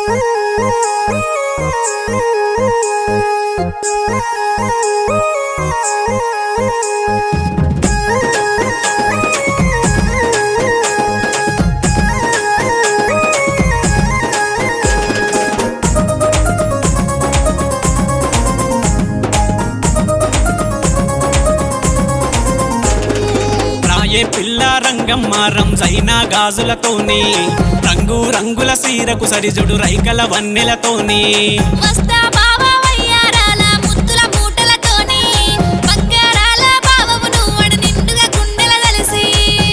రాయే పిల్ల రంగమ్మ రంజైన గాజులతోని రంగు రంగుల సీరకు సరిజుడు రైకల వన్నెలతోని వస్తా బావా వయ్యారాల ముద్దుల మూటలతోని బంగారాల బావవు నువ్వడు నిండుగా గుండెల కలిసి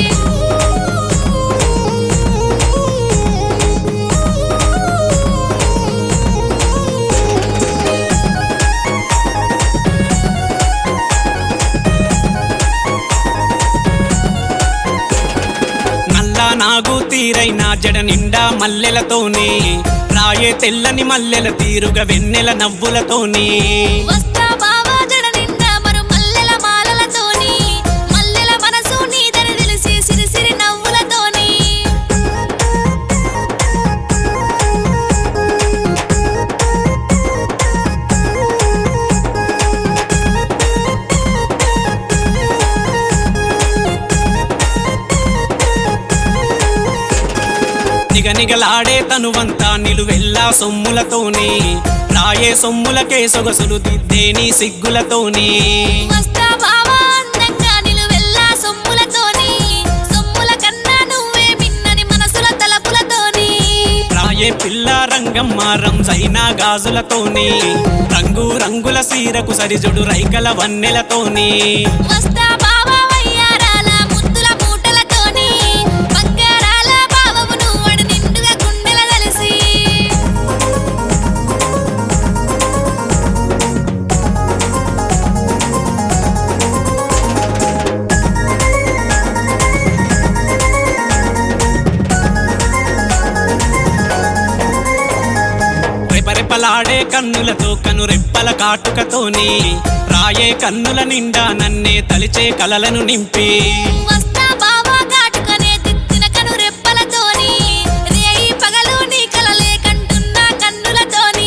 నల్ల నాగు తీరైన జడ నిండా మల్లెలతోని రాయే తెల్లని మల్లెల తీరుగా వెన్నెల నవ్వులతోని వస్తా బావా జడ నిండా మరు మల్లెల మాలలతోని మల్లెల మనసు నీదని తెలిసి సిరి సిరి నవ్వులతోని నిగనిగలాడే తనువంతా నిలువెల్లా సొమ్ములతోని రాయే సొమ్ములకే సొగసులు దిద్దేని సిగ్గులతోని వస్తా బావా అందంగా నిలువెల్లా సొమ్ములతోని సొమ్ముల కన్నా నువ్వే మిన్నని మనసుల తలపులతోని రాయే పిల్ల రంగమ్మ రంజైన గాజులతోని రంగు రంగుల సీరకు సరిజుడు రైకల వన్నెలతోని వస్తా బావా వయ్యారాల ముద్దుల మూటలతోని బంగారాల బావవు నువ్వడు నిండుగా గుండెల కలిసి రెపరెపలాడే కన్నులతో కను రెప్పల కాటుకతోని రాయే కన్నుల నిండా నన్నే తలిచే కలలను నింపి వస్తా బావా కాటుకనే తిత్తిన కను రెప్పలతోని రేయి పగలు నీ కలలే కంటున్నా కన్నులతోని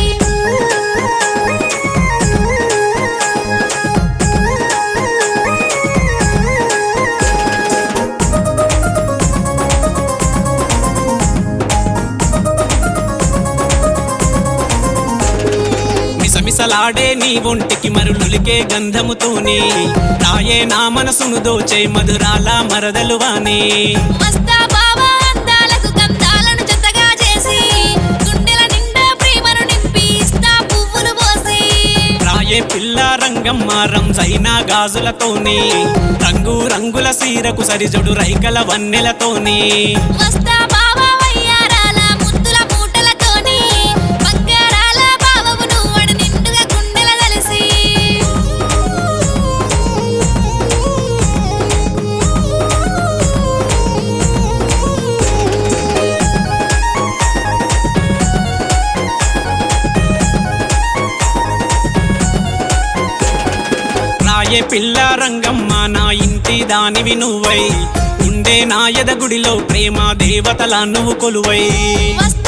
మిసమిసలాడే నీ ఒంటికి మరులులికే గంధముతోని రాయే నా మనసును దోచే మధురాల మరదలువాని వస్తా బావా అందాలకు గంధాలను జతగా చేసి గుండెల నిండా ప్రేమను నింపి ఇస్తా పువ్వులు పోసి రాయే పిల్ల రంగమ్మ రంజైన గాజులతోని రంగు రంగుల సీరకు సరిజుడు రైకల వన్నెలతోని వస్తా బావా వయ్యారాల ముద్దుల మూటలతోని బంగారాల బావవు నువ్వడు నిండుగా గుండెల కలిసి రాయే పిల్ల రంగమ్మ నా ఇంటి దానివి నువ్వై ఉండే నా ఎదగుడిలో ప్రేమ దేవతల నువ్వు కొలువై వస్తా